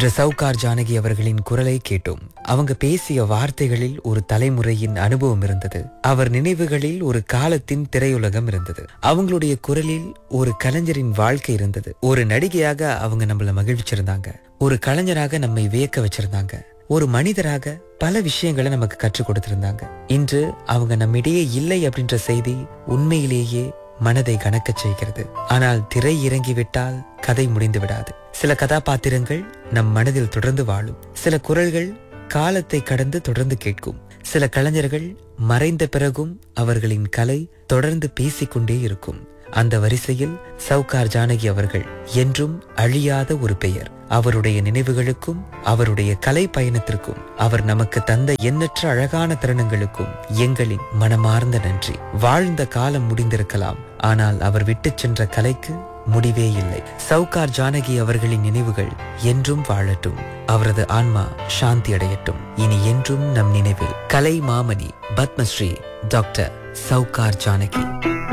இன்று சவுகார் ஜானகி அவர்களின் குரலை கேட்டோம் அவங்க பேசிய வார்த்தைகளில் ஒரு தலைமுறையின் அனுபவம் இருந்தது அவர் நினைவுகளில் ஒரு காலத்தின் திரையுலகம் இருந்தது அவங்களுடைய குரலில் ஒரு கலைஞரின் வாழ்க்கை இருந்தது ஒரு நடிகையாக அவங்க நம்மள மகிழ்ச்சிருந்தாங்க ஒரு கலைஞராக நம்மை வியக்க வச்சிருந்தாங்க ஒரு மனிதராக பல விஷயங்களை நமக்கு கற்றுக் கொடுத்திருந்தாங்க இன்று அவங்க நம்மிடையே இல்லை அப்படின்ற செய்தி உண்மையிலேயே மனதை கணக்கச் செய்கிறது ஆனால் திரை இறங்கிவிட்டால் கதை முடிந்து விடாது சில கதாபாத்திரங்கள் நம் மனதில் தொடர்ந்து வாழும் சில குரல்கள் காலத்தை கடந்து தொடர்ந்து கேட்கும் சில கலைஞர்கள் மறைந்த பிறகும் அவர்களின் கலை தொடர்ந்து பேசிக்கொண்டே இருக்கும் அந்த வரிசையில் சவுகார் ஜானகி அவர்கள் என்றும் அழியாத ஒரு பெயர் அவருடைய நினைவுகளுக்கும் அவருடைய கலை பயணத்திற்கும் அவர் நமக்கு தந்த எண்ணற்ற அழகான தருணங்களுக்கும் எங்களின் மனமார்ந்த நன்றி வாழ்ந்த காலம் முடிந்திருக்கலாம் ஆனால் அவர் விட்டுச் சென்ற கலைக்கு முடிவே இல்லை சவுகார் ஜானகி அவர்களின் நினைவுகள் என்றும் வாழட்டும் அவரது ஆன்மா சாந்தி அடையட்டும் இனி என்றும் நம் நினைவில் கலை மாமணி பத்மஸ்ரீ டாக்டர் சவுகார் ஜானகி